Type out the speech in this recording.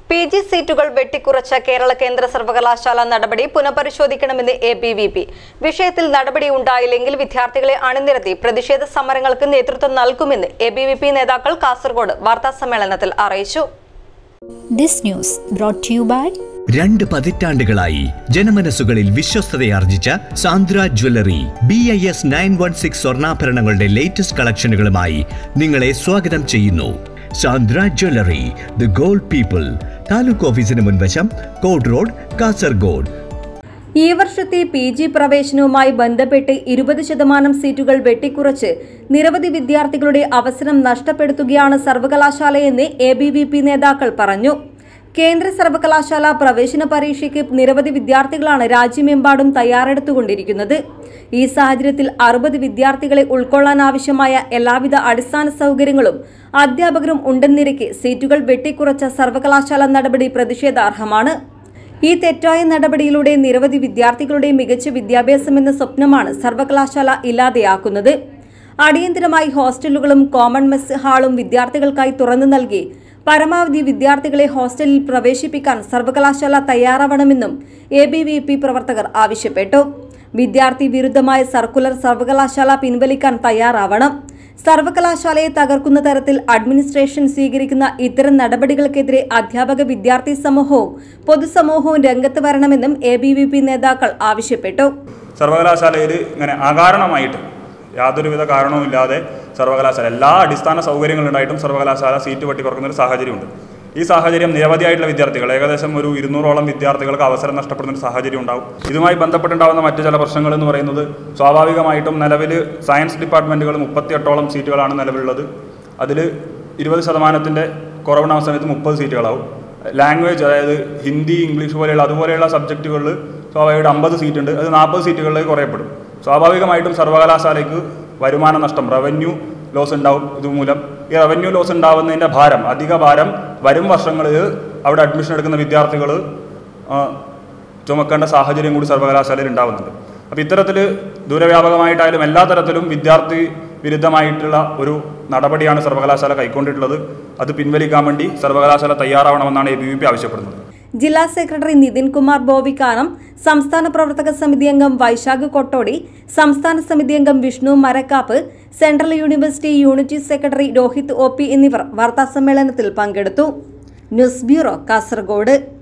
P G സീറ്റുകൾ വെട്ടിക്കുറച്ച കേരള കേന്ദ്ര സർവകലാശാല നടപടി പുനഃപരിശോധിക്കണമെന്ന് എ ബി വി പി വിഷയത്തിൽ നടപടി ഉണ്ടായില്ലെങ്കിൽ വിദ്യാർത്ഥികളെ അണിനിരത്തി പ്രതിഷേധ സമരങ്ങൾക്ക് നേതൃത്വം നൽകുമെന്ന് എ ബി വി പി നേതാക്കൾ കാസർഗോഡ് വാർത്താസമ്മേളനത്തിൽ അറിയിച്ചു This news brought to you by രണ്ട് പതിറ്റാണ്ടുകളായി ജനമനസ്സുകളിൽ വിശ്വസ്തതയാർജിച്ച Sandra jewellery B I S nine one six സ്വർണ്ണാഭരണങ്ങളുടെ ലേറ്റസ്റ്റ് കളക്ഷനുകളുമായി നിങ്ങളെ സ്വാഗതം ചെയ്യുന്നു Sandra jewellery the gold people taluk ഓഫീസിന് മുൻവശം കോഡ് റോഡ് കാസർഗോഡ് ഈ വർഷത്തെ പി ജി പ്രവേശനവുമായി ബന്ധപ്പെട്ട് ഇരുപത് ശതമാനം സീറ്റുകൾ വെട്ടിക്കുറച്ച് നിരവധി വിദ്യാർത്ഥികളുടെ അവസരം നഷ്ടപ്പെടുത്തുകയാണ് സർവകലാശാലയെന്ന് എ ബി വി പി നേതാക്കൾ പറഞ്ഞു കേന്ദ്ര സർവകലാശാല പ്രവേശന പരീക്ഷയ്ക്ക് നിരവധി വിദ്യാർത്ഥികളാണ് രാജ്യമെമ്പാടും തയ്യാറെടുത്തുകൊണ്ടിരിക്കുന്നത് ഈ സാഹചര്യത്തിൽ അറുപത് വിദ്യാർത്ഥികളെ ഉൾക്കൊള്ളാൻ ആവശ്യമായ എല്ലാവിധ അടിസ്ഥാന സൗകര്യങ്ങളും അധ്യാപകരും ഉണ്ടെന്നിരിക്കെ സീറ്റുകൾ വെട്ടിക്കുറച്ച സർവകലാശാല നടപടി പ്രതിഷേധാർഹമാണ് ഈ തെറ്റായ നടപടിയിലൂടെ നിരവധി വിദ്യാർത്ഥികളുടെ മികച്ച വിദ്യാഭ്യാസം എന്ന സ്വപ്നമാണ് സർവകലാശാല ഇല്ലാതെയാക്കുന്നത് അടിയന്തരമായി ഹോസ്റ്റലുകളും കോമൺ മെസ് ഹാളും വിദ്യാർത്ഥികൾക്കായി തുറന്നു നൽകി പരമാവധി വിദ്യാർത്ഥികളെ ഹോസ്റ്റലിൽ പ്രവേശിപ്പിക്കാൻ സർവകലാശാല തയ്യാറാവണമെന്നും എ ബി വി പി പ്രവർത്തകർ ആവശ്യപ്പെട്ടു വിദ്യാർത്ഥി വിരുദ്ധമായ സർക്കുലർ സർവകലാശാല പിൻവലിക്കാൻ തയ്യാറാവണം സർവകലാശാലയെ തകർക്കുന്ന തരത്തിൽ അഡ്മിനിസ്ട്രേഷൻ സ്വീകരിക്കുന്ന ഇത്തരം നടപടികൾക്കെതിരെ അധ്യാപക വിദ്യാർത്ഥി സമൂഹവും പൊതുസമൂഹവും രംഗത്ത് വരണമെന്നും എ ബി വി പി നേതാക്കൾ ആവശ്യപ്പെട്ടു സർവകലാശാലയിൽ ഇങ്ങനെ അകാരണമായിട്ട് യാതൊരുവിധ കാരണവുമില്ലാതെ സർവകലാശാല എല്ലാ അടിസ്ഥാന സൗകര്യങ്ങളുണ്ടായിട്ടും സർവകലാശാല സീറ്റ് വെട്ടിക്കുറക്കുന്ന ഒരു സാഹചര്യമുണ്ട് ഈ സാഹചര്യം നിരവധിയായിട്ടുള്ള വിദ്യാർത്ഥികൾ ഏകദേശം ഒരു ഇരുന്നൂറോളം വിദ്യാർത്ഥികൾക്ക് അവസരം നഷ്ടപ്പെടുന്ന ഒരു സാഹചര്യം ഉണ്ടാവും ഇതുമായി ബന്ധപ്പെട്ടുണ്ടാകുന്ന മറ്റു ചില പ്രശ്നങ്ങൾ എന്ന് പറയുന്നത് സ്വാഭാവികമായിട്ടും നിലവിൽ സയൻസ് ഡിപ്പാർട്ട്മെൻറ്റുകൾ മുപ്പത്തിയെട്ടോളം സീറ്റുകളാണ് നിലവിലുള്ളത് അതിൽ ഇരുപത് ശതമാനത്തിൻ്റെ കുറവുണ്ടാകുന്ന സമയത്ത് മുപ്പത് സീറ്റുകളാവും ലാംഗ്വേജ് അതായത് ഹിന്ദി ഇംഗ്ലീഷ് പോലെയുള്ള അതുപോലെയുള്ള സബ്ജക്റ്റുകളിൽ സ്വാഭാവികമായിട്ട് അമ്പത് സീറ്റ് ഉണ്ട് അത് നാൽപ്പത് സീറ്റുകളിലേക്ക് കുറയപ്പെടും സ്വാഭാവികമായിട്ടും സർവകലാശാലയ്ക്ക് വരുമാന നഷ്ടം റവന്യൂ ലോസ് ഉണ്ടാവും ഇതുമൂലം ഈ റവന്യൂ ലോസ് ഉണ്ടാവുന്നതിൻ്റെ ഭാരം അധിക ഭാരം വരും വർഷങ്ങളിൽ അവിടെ അഡ്മിഷൻ എടുക്കുന്ന വിദ്യാർത്ഥികൾ ചുമക്കേണ്ട സാഹചര്യം കൂടി സർവകലാശാലയിൽ ഉണ്ടാവുന്നുണ്ട് അപ്പോൾ ഇത്തരത്തിൽ ദൂരവ്യാപകമായിട്ടായാലും എല്ലാ തരത്തിലും വിദ്യാർത്ഥി വിരുദ്ധമായിട്ടുള്ള ഒരു നടപടിയാണ് സർവകലാശാല കൈക്കൊണ്ടിട്ടുള്ളത് അത് പിൻവലിക്കാൻ വേണ്ടി സർവകലാശാല തയ്യാറാവണമെന്നാണ് എ ബി വി പി ആവശ്യപ്പെടുന്നത് ജില്ലാ സെക്രട്ടറി നിതിൻ കുമാർ ബോവിക്കാനം സംസ്ഥാന പ്രവർത്തക സമിതി അംഗം വൈശാഖ് കൊട്ടോടി സംസ്ഥാന സമിതി അംഗം Vishnu Marakkap central university unity secretary Rohith O P എന്നിവർ വാർത്താസമ്മേളനത്തിൽ പങ്കെടുത്തു ന്യൂസ് ബ്യൂറോ കാസർഗോഡ്